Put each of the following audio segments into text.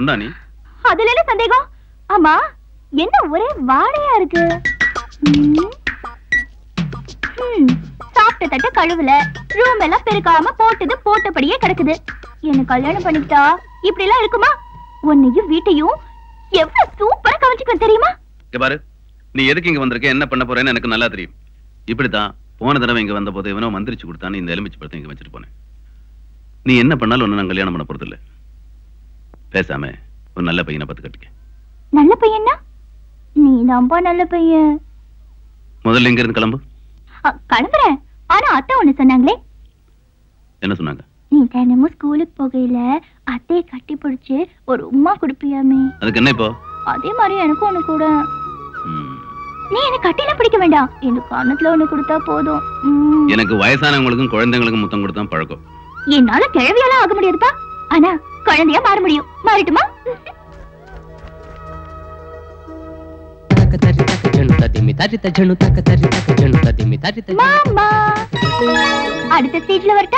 உண்டா நீ அதுல என்ன சந்தேகம் ஆமா என்ன ஒரே வாடையா இருக்கு ம். ம், சாப்பிட்ட தட்ட கழுவுல ரூம் எல்லாம் பெருக்காம போட்டது போட்டபடியே கிடக்குது என்ன கல்யாணம் பண்ணிக்கிட்டா இப்படி எல்லாம் இருக்குமா உன்னையும் வீட்டையும் எவ்வளவு சூப்பரா கவனிச்சுக்குவேன் தெரியுமா இங்க பாரு நீ எதுக்கு இங்க வந்திருக்க என்ன பண்ண போறேன்னு எனக்கு நல்லா தெரியும் இப்படித்தான் போன தடவை இங்க வந்த போது இவனோ மந்திரிச்சு கொடுத்தான்னு இந்த எலுமிச்சு படத்தை இங்க வச்சுட்டு போனேன் நீ என்ன பண்ணாலும் ஒண்ணு நான் கல்யாணம் பண்ண போறது இல்ல பேசாம ஒரு நல்ல பையனை பார்த்து கட்டிக்க நல்ல பையனா நீ தான்ப்பா நல்ல பையன் முதல்ல இங்க இருந்து கிளம்பு அ, கிளம்புறேன் ஆனா அத்தை ஒண்ணு சொன்னாங்களே என்ன சொன்னாங்க நீ தினமும் ஸ்கூலுக்கு போகையில அத்தையை கட்டி பிடிச்சு ஒரு உம்மா கொடுப்பியாமே அதுக்கு என்ன இப்போ அதே மாதிரி எனக்கும் ஒண்ணு கூட ம், நீ என்ன கட்டில பிடிக்க வேண்டாம் எனக்கு கண்ணத்துல ஒண்ணு கொடுத்தா போதும் ம். எனக்கு வயசானவங்களுக்கும் குழந்தைங்களுக்கும் முத்தம் கொடுத்தா பழக்கம் என்னால கிழவியெல்லாம் ஆக முடியாதுப்பா ஆனா குழந்தையா மாற முடியும் மாறிட்டுமா ತಕ ತರಿ ತಕ ಜಣು ತದಿಮಿ ತರಿತ ಜಣು ತಕ ತರಿ ತಕ ಜಣು ತದಿಮಿ ತರಿತ ಜಣು மாமா அடுத்த ஸ்டேஜ்ல வரட்டா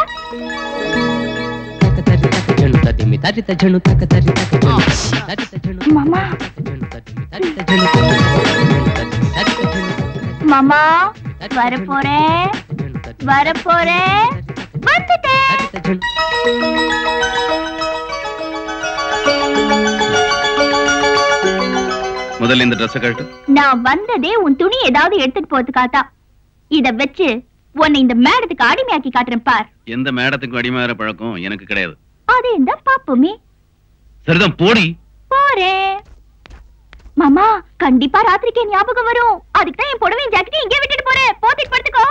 ತಕ ತರಿ ತಕ ಜಣು ತದಿಮಿ ತರಿತ ಜಣು ತಕ ತರಿ ತಕ ಜಣು ತದಿಮಿ ತರಿತ ಜಣು மாமா ಜಣು ತದಿಮಿ ತರಿತ ಜಣು ತದಿಮಿ ತರಿತ ಜಣು மாமா வர போறேன் வர போறேன் வந்துட்டேன் ತರಿತ ಜಣು முதல்ல இந்த ட்ரெஸ்ஸை கழட்டு நான் வந்ததே உன் துணி ஏதாவது எடுத்துட்டு போறதுக்காத்தா இத வச்சு உன்னை இந்த மேடத்துக்கு அடிமையாக்கி காட்டுறேன் பார் எந்த மேடத்துக்கும் அடிமையாகிற பழக்கம் எனக்கு கிடையாது அதே தான் பாப்போமே சரிதான் போடி போறேன் மாமா கண்டிப்பா ராத்திரிக்கு என் ஞாபகம் வரும் அதுக்கு தான் என் புடவையும் ஜாக்கெட்டையும் இங்கே விட்டுட்டு போறேன் போத்திட்டு படுத்துக்கோ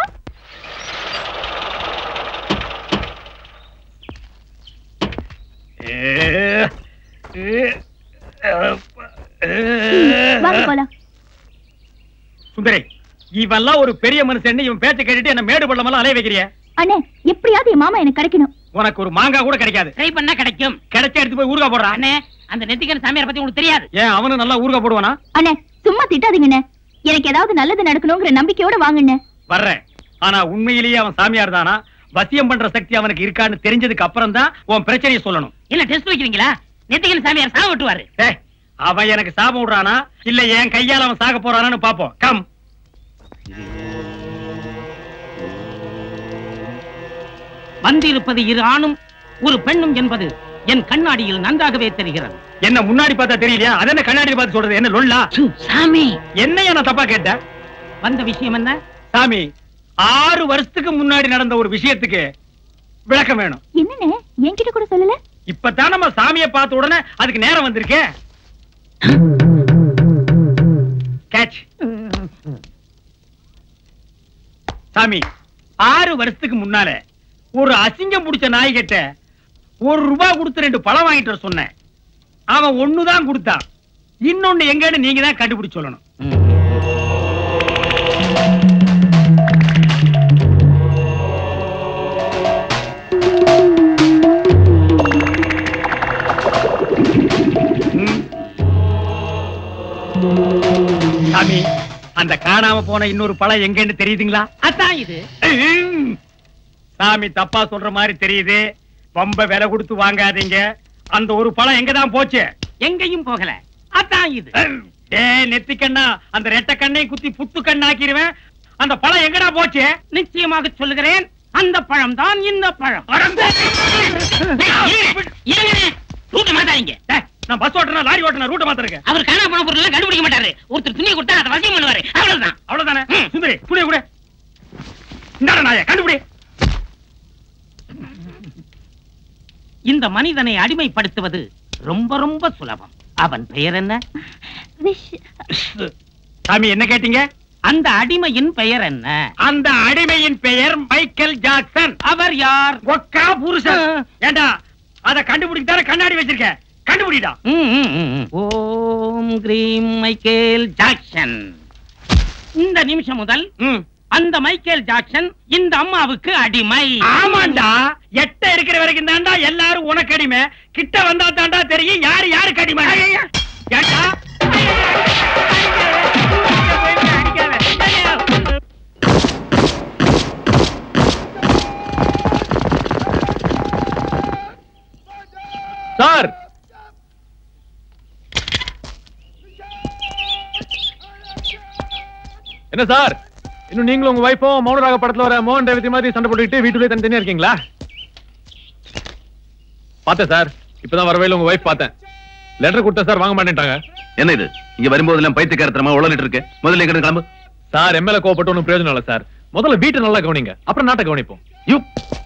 வாங்க போலாம் சுந்தரி இவெல்லாம் ஒரு பெரிய மனுஷன் இவன் பேச்ச கேட்டுட்டு என்ன மேடு பள்ளமெல்லாம் அலைய வைக்கிறிய அண்ணே எப்படியாவது என் மாமா எனக்கு கிடைக்கணும் உனக்கு ஒரு மாங்காய் கூட கிடைக்காது ட்ரை பண்ணா கிடைக்கும் கிடைச்ச எடுத்து போய் ஊறுகாய் போடுறான் அண்ணே அந்த நெத்திக்கன் சாமியார் பத்தி உங்களுக்கு தெரியாது ஏன் அவனு நல்லா ஊறுகாய் போடுவானா அண்ணே சும்மா திட்டாதீங்கண்ணே எனக்கு ஏதாவது நல்லது நடக்கணுங்கிற நம்பிக்கையோட வாங்கண்ணே வர்றேன் ஆனா உண்மையிலேயே அவன் சாமியார் தானா வசியம் பண்ற சக்தி அவனுக்கு இருக்கான்னு தெரிஞ்சதுக்கு அப்புறம் தான் உன் பிரச்சனையை சொல்லணும் இல்ல டெஸ்ட் வைக்கிறீங்களா நெத்திக்கன் சாமியார் சாவ விட்டுவாரு டேய், அவன் எனக்கு சாபம் விடுறானா இல்ல என் கையால அவன் சாக போறானான்னு பாப்போம் கம் வந்திருப்பது இரு ஆணும் ஒரு பெண்ணும் என்பது என் கண்ணாடியில் நன்றாகவே தெரிகிறது என்ன முன்னாடி பார்த்தா தெரியலையா அது என்ன கண்ணாடி பார்த்து சொல்றது என்ன லொல்லா சு, சாமி என்னையா நான் தப்பா கேட்டேன் வந்த விஷயம் என்ன சாமி ஆறு வருஷத்துக்கு முன்னாடி நடந்த ஒரு விஷயத்துக்கு விளக்கம் வேணும் என்னண்ணே என்கிட்ட கூட சொல்லல இப்பதான் நம்ம சாமியை பார்த்த உடனே அதுக்கு நேரம் வந்திருக்கே கேட்ச் சாமி ஆறு வருஷத்துக்கு முன்னால ஒரு அசிங்கம் பிடிச்ச நாய்கிட்ட ஒரு ரூபாய் கொடுத்து ரெண்டு பழம் வாங்கிட்டு வர சொன்னேன் அவன் ஒண்ணுதான் கொடுத்தான் இன்னொன்னு எங்கன்னு நீங்க தான் கண்டுபிடிச்சு சொல்லணும் ம். சாமி அந்த காணாம போன இன்னொரு பழம் எங்கன்னு தெரியுதுங்களா அதான் இது ம். சாமி தப்பா சொல்ற மாதிரி தெரியுது ரொம்ப விலை கொடுத்து வாங்காதீங்க அந்த ஒரு பழம் எங்க தான் போச்சு எங்கேயும் போகல அதான் இது ஏ நெத்தி கண்ணா அந்த ரெட்ட கண்ணையும் குத்தி புத்து கண்ணாக்கிருவேன் அந்த பழம் எங்கடா போச்சு நிச்சயமாக சொல்லுகிறேன் அந்த பழம் தான் இந்த பழம் ரூட்ட மாத்தாதீங்க டேய், நான் பஸ் ஓட்டுனா லாரி ஓட்டுனா ரூட்ட மாத்திருக்கேன் அவர் காணா போன பொருள் எல்லாம் கண்டுபிடிக்க மாட்டாரு ஒருத்தர் துணியை கொடுத்தா அதை வசியம் பண்ணுவாரு அவ்வளவுதான் அவ்வளவுதானே ம். சுந்தரி துணியை கூட இந்தாடா நாய கண்டுபிடி இந்த மனிதனை அடிமைப்படுத்துவது ரொம்ப ரொம்ப சுலபம் அவன் பெயர் என்ன விஷ் சாமி என்ன கேட்டீங்க அந்த அடிமையின் பெயர் என்ன அந்த அடிமையின் பெயர் மைக்கேல் ஜாக்சன் அவர் யார் ஒக்கா புருஷன் ஏண்டா அத கண்டுபிடிக்க கண்ணாடி வச்சிருக்க கண்டுபிடிடா ம், ம், ம், ம். ஓம் கிரீம் மைக்கேல் ஜாக்சன் இந்த நிமிஷம் முதல் ம். அந்த மைக்கேல் ஜாக்சன் இந்த அம்மாவுக்கு அடிமை ஆமாண்டா எட்ட இருக்கிற வரைக்கும் தாண்டா எல்லாரும் உனக்கு அடிமை கிட்ட வந்தா தாண்டா தெரியும் யாரு யாருக்கு அடிமை ஏண்டா சார் என்ன சார் இன்னும் நீங்களும் உங்க வைஃபும் மௌனராக படத்துல வர மோகன் ரேவதி மாதிரி சண்டை போட்டுக்கிட்டு வீட்டுக்குள்ளே தனித்தனியா இருக்கீங்களா பார்த்தேன் சார் இப்பதான் வரவேல உங்க வைஃப் பார்த்தேன் லெட்டர் கொடுத்தேன் சார் வாங்க மாட்டேன்ட்டாங்க என்ன இது இங்க வரும்போதெல்லாம் பைத்தியக்காரத்தனமா உழலிட்டு இருக்கு முதல்ல இங்க கிளம்பு சார் எம்எல்ஏ கோவப்பட்டு ஒன்றும் பிரயோஜனம் இல்லை சார் முதல்ல வீட்டை நல்லா கவனிங்க அப்புறம் நாட்டை கவனிப்போம் யூ